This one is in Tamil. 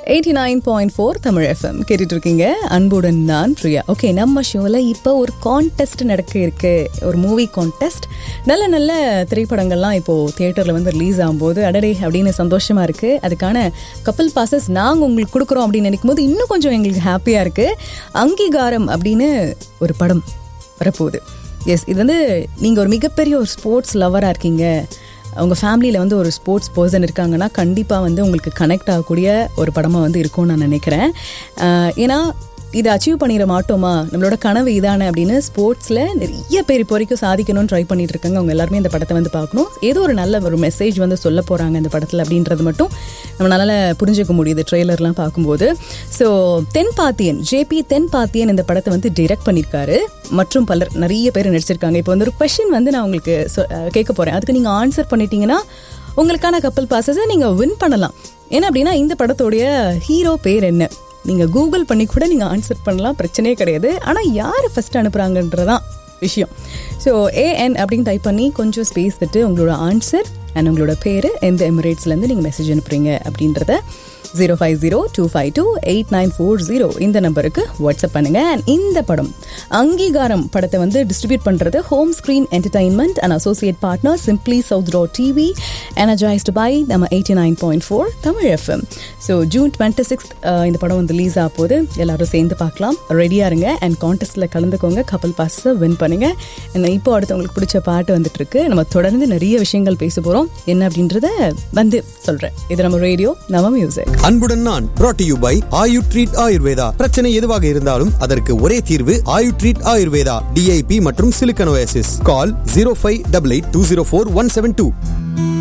eighty nine point four Tamil FM கேட்டுட்டு இருக்கீங்க அன்புடன் நான் பிரியா ஓகே நம்ம ஷோவில் இப்போ ஒரு கான்டெஸ்ட் நடக்க இருக்கு ஒரு மூவி கான்டெஸ்ட் நல்ல நல்ல திரைப்படங்கள்லாம் இப்போது தியேட்டரில் வந்து ரிலீஸ் ஆகும்போது அடடே அப்படின்னு சந்தோஷமா இருக்கு அதுக்கான கப்பல் பாசஸ் நாங்கள் உங்களுக்கு கொடுக்குறோம் அப்படின்னு நினைக்கும் போது இன்னும் கொஞ்சம் எங்களுக்கு ஹாப்பியாக இருக்கு அங்கீகாரம் அப்படின்னு ஒரு படம் வரப்போகுது எஸ் இது வந்து நீங்கள் ஒரு மிகப்பெரிய ஒரு ஸ்போர்ட்ஸ் லவராக இருக்கீங்க உங்கள் ஃபேமிலியில் வந்து ஒரு ஸ்போர்ட்ஸ் பர்சன் இருக்காங்கன்னா கண்டிப்பாக வந்து உங்களுக்கு கனெக்ட் ஆகக்கூடிய ஒரு படமாக வந்து இருக்கும்னு நான் நினைக்கிறேன் ஆஹ் ஏன்னா இதை அச்சீவ் பண்ணிட மாட்டோமா நம்மளோட கனவு இதானே அப்படின்னு ஸ்போர்ட்ஸில் நிறைய பேர் இப்போ வரைக்கும் சாதிக்கணும்னு ட்ரை பண்ணிட்டு இருக்காங்க அவங்க எல்லாருமே இந்த படத்தை வந்து பார்க்கணும் ஏதோ ஒரு நல்ல ஒரு மெசேஜ் வந்து சொல்ல போகிறாங்க இந்த படத்தில் அப்படின்றது மட்டும் நம்மளால புரிஞ்சுக்க முடியுது ட்ரெய்லர்லாம் பார்க்கும்போது ஸோ தென்பாத்தியன் ஜேபி தென்பாத்தியன் இந்த படத்தை வந்து டிரெக்ட் பண்ணியிருக்காரு மற்றும் பலர் நிறைய பேர் நடிச்சிருக்காங்க இப்போ வந்து ஒரு கொஷின் வந்து நான் உங்களுக்கு சொ- அஹ் கேட்க போகிறேன் அதுக்கு நீங்கள் ஆன்சர் பண்ணிட்டீங்கன்னா உங்களுக்கான கப்பல் பாசஸை நீங்கள் வின் பண்ணலாம் என்ன அப்படின்னா இந்த படத்தோடைய ஹீரோ பேர் என்ன நீங்கள் கூகுள் பண்ணி கூட நீங்கள் ஆன்சர் பண்ணலாம் பிரச்சனையே கிடையாது ஆனால் யார் ஃபர்ஸ்ட் அனுப்புகிறாங்கன்றதான் விஷயம் ஸோ ஏஎன் அப்படின்னு டைப் பண்ணி கொஞ்சம் ஸ்பேஸ் விட்டு உங்களோட ஆன்சர் அண்ட் உங்களோட பேர் எந்த எமிரேட்ஸ்லேருந்து நீங்கள் மெசேஜ் அனுப்புறீங்க அப்படின்றத zero five zero two five two eight nine four zero இந்த நம்பருக்கு வாட்ஸ்அப் பண்ணுங்க அண்ட் இந்த படம் அங்கீகாரம் படத்தை வந்து டிஸ்ட்ரிபியூட் பண்ணுறது home screen entertainment and associate partner simply south row TV energised by நம்ம eighty nine point four Tamil FM so June twenty sixth இந்த படம் வந்து ரிலீஸ் ஆக போது எல்லாரும் சேர்ந்து பார்க்கலாம் ரெடியாக இருங்க அண்ட் கான்டெஸ்ட்டில் கலந்துக்கோங்க கப்பல் பாஸை வின் பண்ணுங்க And இப்போ அடுத்து உங்களுக்கு பிடிச்ச பாட்டு வந்துட்டு இருக்கு நம்ம தொடர்ந்து நிறைய விஷயங்கள் பேச போகிறோம் என்ன அப்படின்றத வந்து சொல்கிறேன் இது நம்ம ரேடியோ நம்ம மியூசிக் அன்புடன் நான் brought to you by Ayu treat Ayurveda பிரச்சனை எதுவாக இருந்தாலும் அதற்கு ஒரே தீர்வு ஆயு ட்ரீட் ஆயுர்வேதா டிஐபி மற்றும் சிலிக்கனோசிஸ் call zero five double eight two zero four one seven two